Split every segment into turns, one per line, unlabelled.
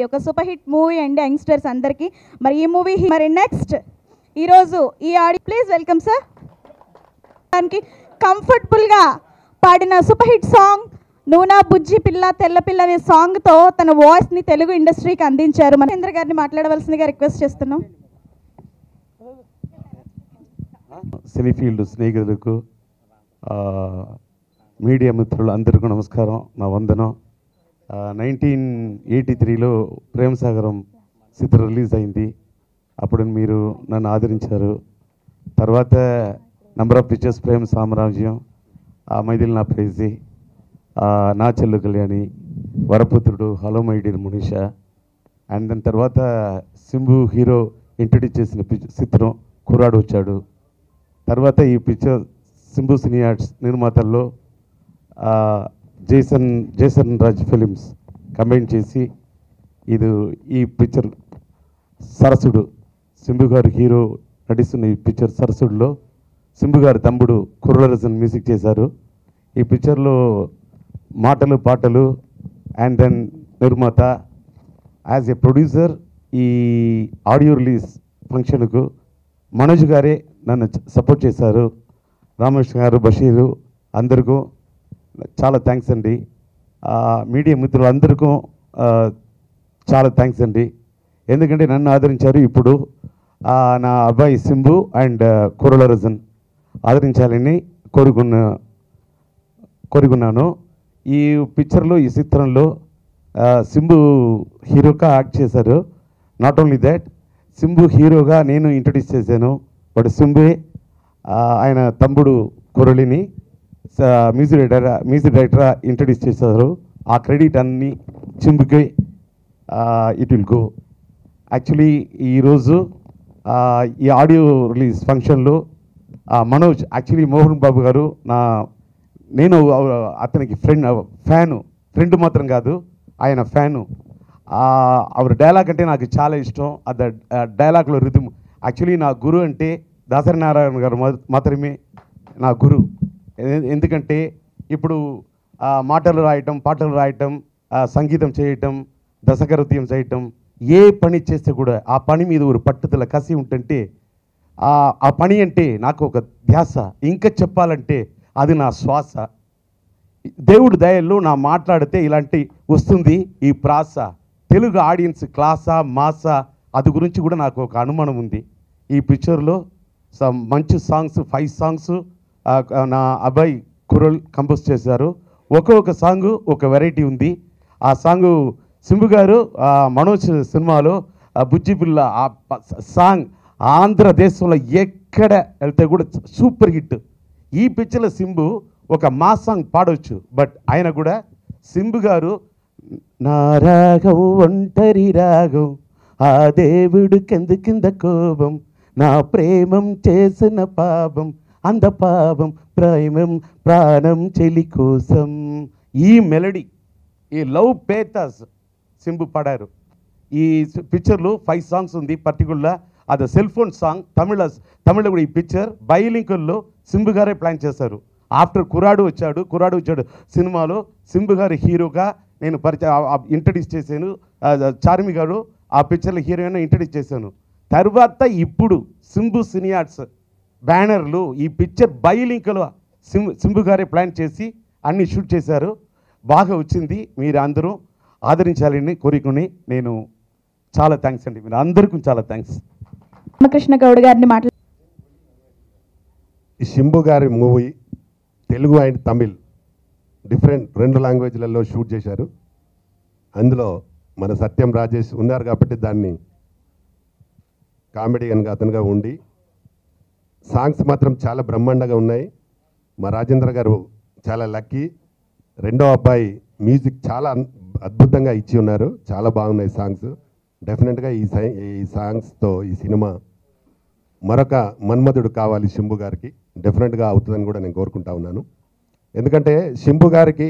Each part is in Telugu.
ఒక సూపర్ హిట్ మూవీ అండి యంగ్స్టర్స్ అందరికీ మరి ఈ మూవీ మరి నెక్స్ట్ ఈరోజు ఈ ఆడి ప్లీజ్ వెల్కమ్ సార్ దానికి కంఫర్టబుల్గా పాడిన సూపర్ హిట్ సాంగ్ నూనా బుజ్జి పిల్ల తెల్ల పిల్ల అనే సాంగ్తో తన వాయిస్ని తెలుగు ఇండస్ట్రీకి అందించారు మహేంద్ర గారిని మాట్లాడవలసిందిగా రిక్వెస్ట్ చేస్తున్నాం
సినీ ఫీల్డ్ స్నేహితులకు ఆ, మీడియా మిత్రులు అందరికీ నమస్కారం నా వందనం నైన్టీన్ ఎయిటీ త్రీలో ప్రేమ సాగరం చిత్రం రిలీజ్ అయింది అప్పుడు మీరు నన్ను ఆదరించారు తర్వాత నంబర్ ఆఫ్ పిక్చర్స్ ప్రేమ సామ్రాజ్యం ఆ మైదిల్ నా ప్రైజీ ఆ, నా చెల్లు కళ్యాణి వరపుత్రుడు హలో మై డియర్ మునిష అండ్ దాని తర్వాత సింబు హీరో ఇంట్రడ్యూస్ చేసిన పిచ్- చిత్రం కుర్రాడు వచ్చాడు తర్వాత ఈ పిక్చర్ సింబు సినీ ఆర్ట్స్ నిర్మాతల్లో ఆ, Jason Jason Raj films combine చేసి ఇది ఈ పిక్చర్ సరసుడు సింబు గారు హీరో నటిస్తున్న ఈ పిక్చర్ సరసుడులో సింబు గారి తమ్ముడు కుర్రరసన్ మ్యూజిక్ చేశారు ఈ పిక్చర్లో మాటలు పాటలు అండ్ దెన్ నిర్మాత యాజ్ ఎ ప్రొడ్యూసర్ ఈ ఆడియో రిలీజ్ ఫంక్షన్కు మనోజ్ గారే నన్ను సపోర్ట్ చేశారు రామకృష్ణ గారు బషీరు అందరికీ చాలా థ్యాంక్స్ అండి ఆ, మీడియా మిత్రులందరికీ ఆ, చాలా థ్యాంక్స్ అండి ఎందుకంటే నన్ను ఆదరించారు ఇప్పుడు ఆ, నా అబ్బాయి సింబు అండ్ కురల రజన్ ఆదరించాలని కోరుకున్న కోరుకున్నాను ఈ పిక్చర్లో ఈ చిత్రంలో ఆ, సింబు హీరోగా యాక్ట్ చేశారు నాట్ ఓన్లీ దాట్ సింబు హీరోగా నేను ఇంట్రడ్యూస్ చేశాను బట్ సింబే ఆ, ఆయన తమ్ముడు కురళిని స- music director music director introduce చేశారు ఆ క్రెడిట్ అన్ని సింబుకే ఇట్ విల్ గో యాక్చువల్లీ ఈరోజు ఆ, ఈ ఆడియో రిలీజ్ ఫంక్షన్లో ఆ, మనోజ్ యాక్చువల్లీ మోహన్ బాబు గారు నా నేను ఆ- అతనికి ఫ్రెండ్ ఫ్యాను ఫ్రెండ్ మాత్రం కాదు ఆయన ఫ్యాను ఆవిడ డైలాగ్ అంటే నాకు చాలా ఇష్టం అది డైలాగ్లో రిథమ్ యాక్చువల్లీ నా గురు అంటే దాసరి నారాయణ గారు మా- మాత్రమే నా గురు ఎ- ఎందుకంటే ఇప్పుడు ఆ, మాటలు రాయటం పాటలు రాయటం ఆ, సంగీతం చేయటం దశకృత్యం చేయటం ఏ పని చేస్తే కూడా ఆ పని మీద ఒక పట్టుదల కసి ఉంటుంటే ఆ ఆ పని అంటే నాకు ఒక ధ్యాస ఇంకా చెప్పాలంటే అది నా శ్వాస దేవుడి దయల్లో నా మాట్లాడితే ఇలాంటి వస్తుంది ఈ ప్రాస తెలుగు ఆడియన్స్ క్లాసా మాసా అది గురించి కూడా నాకు ఒక అనుమానం ఉంది ఈ పిక్చర్లో సమ్ మంచి సాంగ్స్ ఫైవ్ సాంగ్స్ నా అబ్బాయి కురల్ కంపోజ్ చేశారు ఒక్కొక్క సాంగ్ ఒక వెరైటీ ఉంది ఆ సాంగ్ సింబు గారు ఆ, మనోజ్ సినిమాలో ఆ బుజ్జి పిల్ల ఆ ప- సాంగ్ ఆంధ్రదేశంలో ఎక్కడ వెళ్తే కూడా సూపర్ హిట్ ఈ పిక్చర్లో సింబు ఒక మా సాంగ్ పాడవచ్చు బట్ ఆయన కూడా సింబు గారు నా రాగం ఒంటరి రాగం ఆ దేవుడు కింద కింద కోపం నా ప్రేమం చేసిన పాపం అంద పాపం ప్రేమం ప్రాణం చెలి కోసం ఈ మెలడీ ఈ లవ్ పేతాస్ సింబు పాడారు ఈ పిక్చర్లో ఫైవ్ సాంగ్స్ ఉంది పర్టికులర్ అది cell phone song Tamil Tamil కూడా ఈ పిక్చర్ బైలింకుల్లో సింబు గారే ప్లాన్ చేశారు ఆఫ్టర్ కురాడు వచ్చాడు కురాడు వచ్చాడు సినిమాలో సింబు గారి హీరోగా నేను పరిచయం ఇంట్రడ్యూస్ చేశాను ఆ, చార్మి గారు ఆ పిక్చర్లో హీరోయిన్ ఇంట్రడ్యూస్ చేశాను తర్వాత ఇప్పుడు సింబు సినియార్ట్స్ బ్యానర్లు ఈ పిక్చర్ బైలింకులో సింబు సింబు గారే ప్లాన్ చేసి అన్ని షూట్ చేశారు బాగా వచ్చింది మీరు అందరూ ఆదరించాలని కోరుకుని నేను చాలా థ్యాంక్స్ అండి మీరు అందరికీ చాలా థ్యాంక్స్
రామకృష్ణ గౌడ్ గారిని మాట్లా
ఈ శంభు గారి movie Telugu and Tamil different రెండు లాంగ్వేజ్లలో షూట్ చేశారు అందులో మన సత్యం రాజేష్ ఉన్నారు కాబట్టి దాన్ని కామెడియన్గా అతనుగా ఉండి సాంగ్స్ మాత్రం చాలా బ్రహ్మాండంగా ఉన్నాయి మా రాజేంద్ర గారు చాలా లక్కీ రెండో అబ్బాయి మ్యూజిక్ చాలా అన్- అద్భుతంగా ఇచ్చి ఉన్నారు చాలా బాగున్నాయి సాంగ్స్ డెఫినెట్గా ఈ సై- ఈ సాంగ్స్తో ఈ సినిమా మరొక మన్మధుడు కావాలి శంభు గారికి డెఫినెట్గా అవుతుందని కూడా నేను కోరుకుంటా ఉన్నాను ఎందుకంటే శంభు గారికి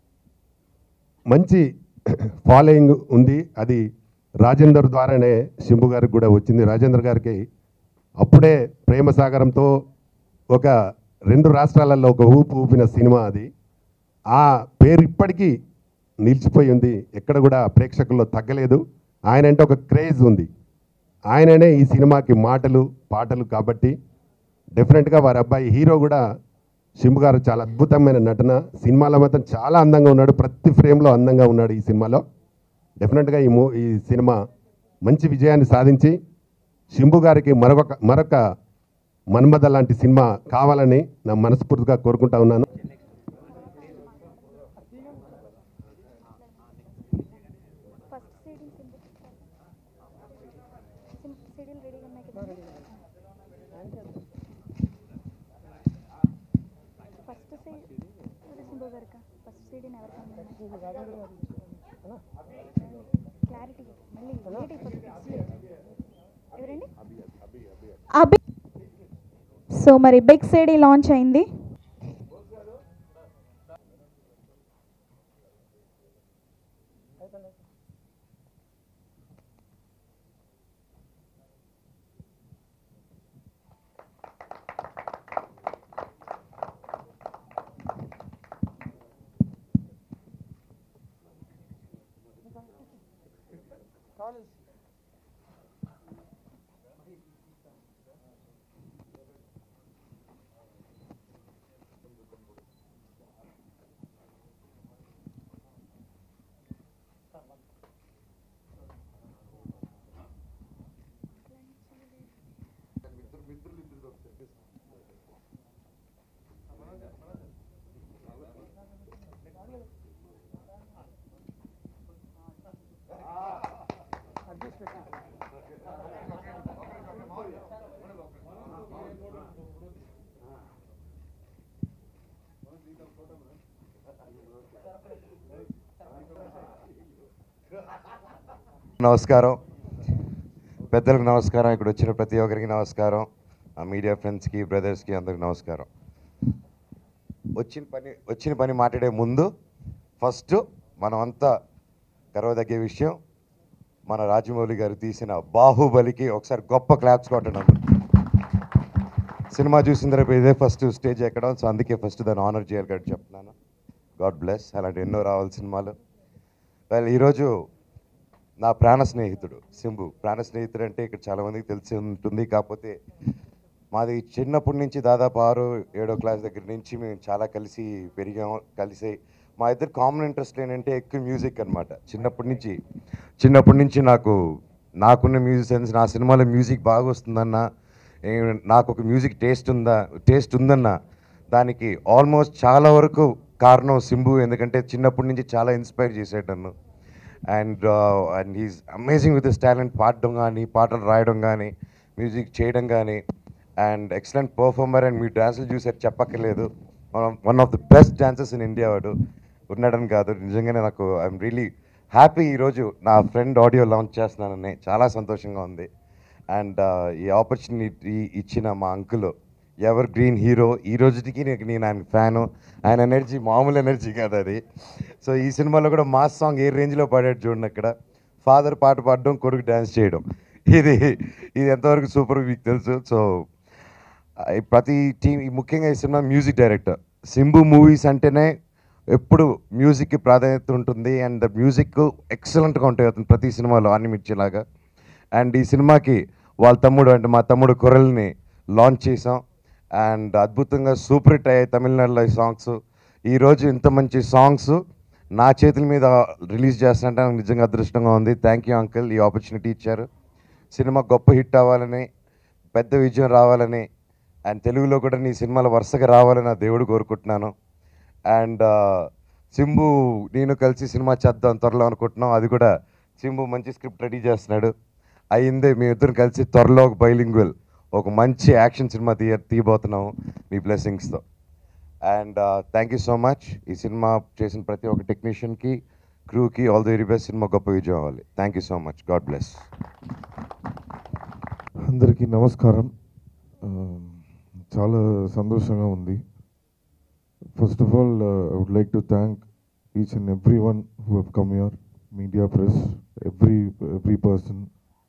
మంచి ఫాలోయింగ్ ఉంది అది రాజేందర్ ద్వారానే శంభు గారికి కూడా వచ్చింది రాజేంద్ర గారికి అప్పుడే ప్రేమ సాగరంతో ఒక రెండు రాష్ట్రాలలో ఒక ఊపు ఊపిన సినిమా అది ఆ పేరు ఇప్పటికీ నిలిచిపోయి ఉంది ఎక్కడ కూడా ప్రేక్షకుల్లో తగ్గలేదు ఆయన అంటే ఒక క్రేజ్ ఉంది ఆయననే ఈ సినిమాకి మాటలు పాటలు కాబట్టి డెఫినెట్గా వారి అబ్బాయి హీరో కూడా శింపు గారు చాలా అద్భుతమైన నటన సినిమాలో మాత్రం చాలా అందంగా ఉన్నాడు ప్రతి ఫ్రేమ్లో అందంగా ఉన్నాడు ఈ సినిమాలో డెఫినెట్గా ఈ మూ ఈ సినిమా మంచి విజయాన్ని సాధించి శింపు గారికి మరొక మరొక మన్మథ లాంటి సినిమా కావాలని నా మనస్ఫూర్తిగా కోరుకుంటా ఉన్నాను
ఫస్ట్ సీడీ సీడీలు రెడీగా ఉన్నాయి కదా ఫస్ట్ సీడీ సింబో గారిక ఫస్ట్ సీడీని ఎవరికి క్లారిటీ మళ్ళీ లేట్ అయిపోతుంది ఎవరండి
అభి సో మరి బిగ్ సిడీ లాంచ్ అయింది
నమస్కారం పెద్దలకు నమస్కారం ఇక్కడ వచ్చిన ప్రతి ఒక్కరికి నమస్కారం ఆ మీడియా ఫ్రెండ్స్కి బ్రదర్స్కి అందరికి నమస్కారం వచ్చిన పని వచ్చిన పని మాట్లాడే ముందు ఫస్ట్ మనం అంతా గర్వదగ్గే విషయం మన రాజమౌళి గారు తీసిన బాహుబలికి ఒకసారి గొప్ప క్లాప్స్ కొట్టడం సినిమా చూసిన తర్వాత ఇదే ఫస్ట్ స్టేజ్ ఎక్కడం సో అందుకే ఫస్ట్ దాన్ని ఆనర్ చేయాలి కాబట్టి చెప్తున్నాను గాడ్ బ్లెస్ అలాంటి ఎన్నో రావాలి సినిమాలు వెల్ ఈరోజు నా ప్రాణ స్నేహితుడు సింబు ప్రాణ స్నేహితుడు అంటే ఇక్కడ చాలామందికి తెలిసి ఉంటుంది కాకపోతే మాది చిన్నప్పటి నుంచి దాదాపు ఆరు ఏడో క్లాస్ దగ్గర నుంచి మేము చాలా కలిసి పెరిగాం కలిసి మా ఇద్దరు కామన్ ఇంట్రెస్ట్ ఏంటంటే ఎక్కువ మ్యూజిక్ అనమాట చిన్నప్పటి నుంచి చిన్నప్పటి నుంచి నాకు నాకున్న మ్యూజిక్ సెన్స్ నా సినిమాలో మ్యూజిక్ బాగా వస్తుందన్న ఏ- నాకు ఒక మ్యూజిక్ టేస్ట్ ఉందా టేస్ట్ ఉందన్న దానికి ఆల్మోస్ట్ చాలా వరకు కారణం సింబు ఎందుకంటే చిన్నప్పటి నుంచి చాలా ఇన్స్పైర్ చేసాడు నన్ను and and he's amazing with his talent పాడడం కానీ పాటలు రాయడం కానీ మ్యూజిక్ చేయడం కానీ అండ్ ఎక్సలెంట్ పర్ఫార్మర్ అండ్ మీ డ్యాన్సులు చూసారు చెప్పక్కర్లేదు one of the best dancers in India వాడు ఉన్నాడని కాదు నిజంగానే నాకు ఐఎమ్ రియలీ హ్యాపీ ఈరోజు నా ఫ్రెండ్ ఆడియో లాంచ్ చేస్తున్నానని చాలా సంతోషంగా ఉంది అండ్ ఈ ఆపర్చునిటీ ఇచ్చిన మా అంకుల్ ఎవర్ గ్రీన్ హీరో ఈ రోజుకి నేను నేను ఆయన ఫ్యాను ఆయన ఎనర్జీ మామూలు ఎనర్జీ కాదు అది సో ఈ సినిమాలో కూడా మాస్ సాంగ్ ఏ రేంజ్లో పాడాడు చూడండి అక్కడ ఫాదర్ పాట పాడడం కొడుకు డ్యాన్స్ చేయడం ఇది ఇది ఎంతవరకు సూపర్ మీకు తెలుసు సో ఈ ప్రతి టీం ఈ ముఖ్యంగా ఈ సినిమా మ్యూజిక్ డైరెక్టర్ సింబు మూవీస్ అంటేనే ఎప్పుడు మ్యూజిక్కి ప్రాధాన్యత ఉంటుంది అండ్ ద మ్యూజిక్ ఎక్సలెంట్గా ఉంటాయి అతను ప్రతి సినిమాలో అనిమించేలాగా అండ్ ఈ సినిమాకి వాళ్ళ తమ్ముడు అంటే మా తమ్ముడు కొరల్ని లాంచ్ చేసాం అండ్ అద్భుతంగా సూపర్ హిట్ అయ్యాయి తమిళనాడులో ఈ సాంగ్స్ ఈరోజు ఇంత మంచి సాంగ్స్ నా చేతుల మీద రిలీజ్ చేస్తున్నట్టు నాకు నిజంగా అదృష్టంగా ఉంది థ్యాంక్ యూ అంకుల్ ఈ ఆపర్చునిటీ ఇచ్చారు సినిమా గొప్ప హిట్ అవ్వాలని పెద్ద విజయం రావాలని అండ్ తెలుగులో కూడా నీ సినిమాలు వరుసగా రావాలని ఆ దేవుడు కోరుకుంటున్నాను అండ్ సింబు నేను కలిసి సినిమా చేద్దాం త్వరలో అనుకుంటున్నాం అది కూడా సింబు మంచి స్క్రిప్ట్ రెడీ చేస్తున్నాడు అయిందే మీ ఇద్దరు కలిసి త్వరలో ఒక బైలింగ్వల్ ఒక మంచి యాక్షన్ సినిమా తీయ తీయబోతున్నాము మీ బ్లెస్సింగ్స్తో and thank you so much ఈ సినిమా చేసిన ప్రతి ఒక్క టెక్నీషియన్కి క్రూకి ఆల్ ది వెరీ బెస్ట్ సినిమా గొప్ప విజయం అవ్వాలి thank you so much God bless
అందరికీ నమస్కారం ఆ, చాలా సంతోషంగా ఉంది first of all I would like to thank each and every one who have come your media press every every person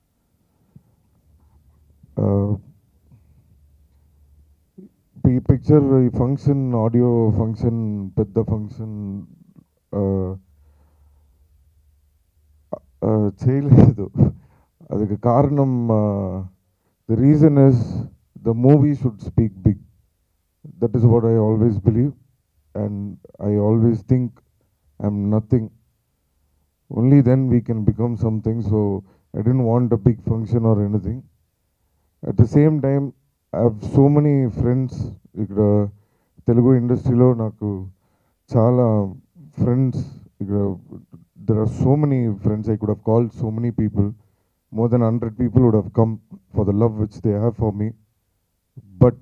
ఈ పిక్చర్ ఈ ఫంక్షన్ ఆడియో ఫంక్షన్ పెద్ద ఫంక్షన్ చేయలేదు அதுக்கு కారణం the reason is the movie should speak big that is what I always believe and I always think I'm nothing only then we can become something. So I didn't want a big function or anything. At the same time, I have so many friends ఇక్కడ తెలుగు ఇండస్ట్రీలో నాకు చాలా ఫ్రెండ్స్ ఇక్కడ there are so many friends I could have called so many people more than hundred people would have come for the love which they have for me but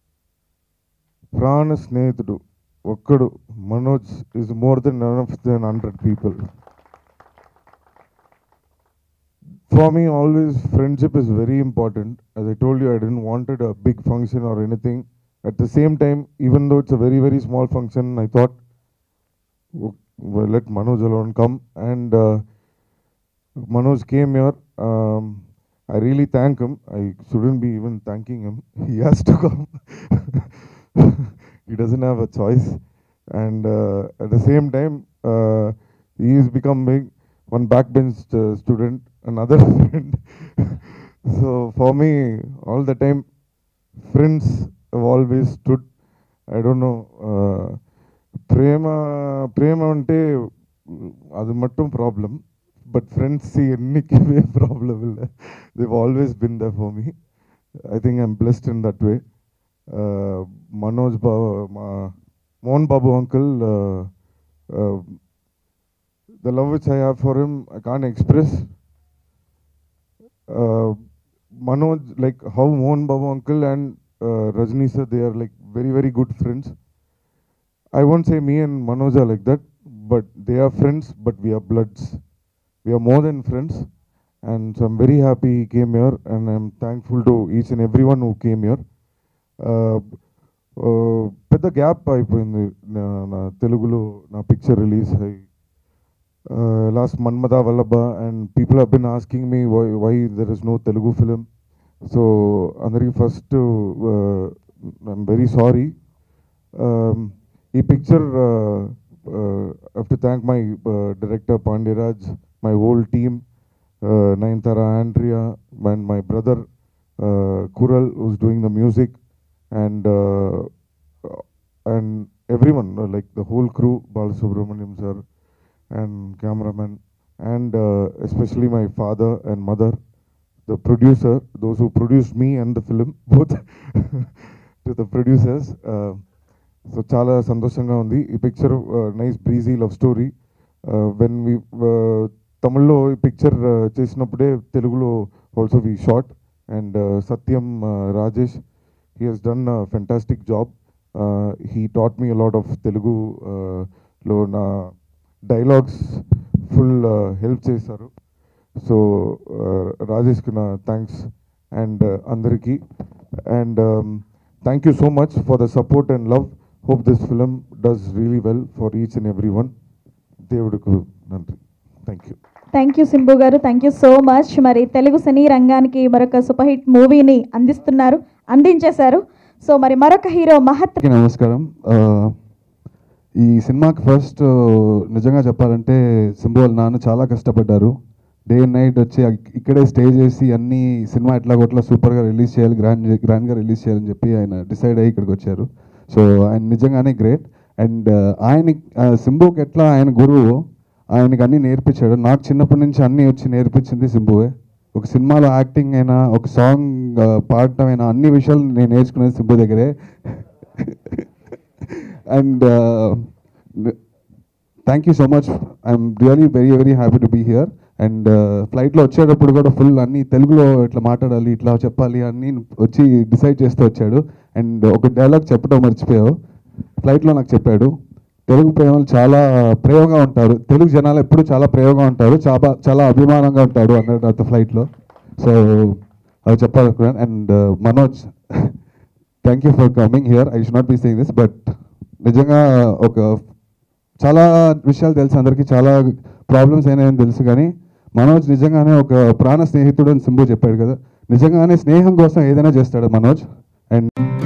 ప్రాణ స్నేహితుడు ఒక్కడు Manoj is more than enough then hundred people for me always friendship is very important as i told you i didn't wanted a big function or anything at the same time even though it's a very very small function i thought "Oh, well, let manoj alone come and uh, manoj came here um, i really thank him i shouldn't be even thanking him he has to come he doesn't have a choice and uh, at the same time uh, he is becoming one backbench uh, student another friend so for me all the time friends have always stood i don't know uh, ప్రేమ ప్రేమ అంటే అది మట్టం ప్రాబ్లం బట్ ఫ్రెండ్స్ ఎన్నికి ప్రాబ్లం ಇಲ್ಲ they've always been there for me I think I'm blessed in that way Manoj Babu మా Mohan Babu uncle the love which I have for him, I can't express. Uh, Manoj, like how Mohan Babu uncle and uh, Rajni sir, they are like very, very good friends. I won't say me and Manoj are like that, but they are friends, but we are bloods. We are more than friends. And so I'm very happy he came here, and I'm thankful to each and everyone who came here. Uh, uh, పెద్ద గ్యాప్ అయిపోయింది నా నా తెలుగులో నా పిక్చర్ రిలీజ్ అయ్యి uh, last Manmada Vallabha and people have been asking me why, why there is no Telugu film. So, Andari first, uh, I'm very sorry. Um, ఈ picture have to thank my uh, director Pandyraj, my whole team, uh, Nayantara Andrea, and my brother uh, Kural, who's doing the music, and uh, and everyone, uh, like the whole crew, Balasubramaniam sir, and cameraman, and uh, especially my father and mother, the producer, those who produced me and the film, both to the producers. Uh, so చాలా సంతోషంగా ఉంది ఈ picture nice breezy love story when we తమిళ్లో ఈ పిక్చర్ చేసినప్పుడే తెలుగులో also we shot and Satyam Rajesh he has done fantastic job he taught me a lot of Telugu లో నా డైలాగ్స్ ఫుల్ హెల్ప్ చేశారు సో రాజేష్కి నా థ్యాంక్స్ అండ్ అందరికీ and thank you so much for the support and love hope this film does really well for each and every one దేవుడికి నంది thank you
thank you Simbu గారు థ్యాంక్ యూ సో మచ్ మరి తెలుగు సినీ రంగానికి మరొక సూపర్ హిట్ మూవీని అందిస్తున్నారు అందించేశారు సో మరి మరొక హీరో మహత్
అందరికీ నమస్కారం ఆ, ఈ సినిమాకి ఫస్ట్ నిజంగా చెప్పాలంటే సింబు వాళ్ళ నాన్న చాలా కష్టపడ్డారు డే అండ్ నైట్ వచ్చి ఇక్- ఇక్కడే స్టే చేసి అన్ని సినిమా ఎట్లా కొట్లా సూపర్గా రిలీజ్ చేయాలి గ్రాండ్ గ్రాండ్గా రిలీజ్ చేయాలని చెప్పి ఆయన డిసైడ్ అయ్యి ఇక్కడికి వచ్చారు సో ఆయన నిజంగానే గ్రేట్ అండ్ ఆయన సింబుకి ఎట్లా ఆయన గురువు ఆయనకి అన్నీ నేర్పించాడు నాకు చిన్నప్పటి నుంచి అన్నీ వచ్చి నేర్పించింది సింబువే ఒక సినిమాలో యాక్టింగ్ అయినా ఒక సాంగ్ పాడటం అయినా అన్ని విషయాలు నేను నేర్చుకునేది సింబు దగ్గరే and thank you so much I'm really very very happy to be here and ఫ్లైట్లో వచ్చేటప్పుడు కూడా ఫుల్ అన్ని తెలుగులో ఇట్లా మాట్లాడాలి ఇట్లా చెప్పాలి అన్నీ వచ్చి డిసైడ్ చేస్తూ వచ్చాడు అండ్ ఒక డైలాగ్ చెప్పడం మర్చిపోయావు ఫ్లైట్లో నాకు చెప్పాడు తెలుగు ప్రేమలు చాలా ప్రేమగా ఉంటారు తెలుగు జనాలు ఎప్పుడు చాలా ప్రేమగా ఉంటారు చాలా చాలా అభిమానంగా ఉంటాడు అన్నాడు నాతో ఫ్లైట్లో సో అది చెప్పాలనుకున్నాను and Manoj thank you for coming here I should not be saying this but నిజంగా ఒక చాలా విషయాలు తెలుసు అందరికీ చాలా ప్రాబ్లమ్స్ అయినాయని తెలుసు కానీ మనోజ్ నిజంగానే ఒక ప్రాణ స్నేహితుడు అని సింబు చెప్పాడు కదా నిజంగానే స్నేహం కోసం ఏదైనా చేస్తాడు మనోజ్ అండ్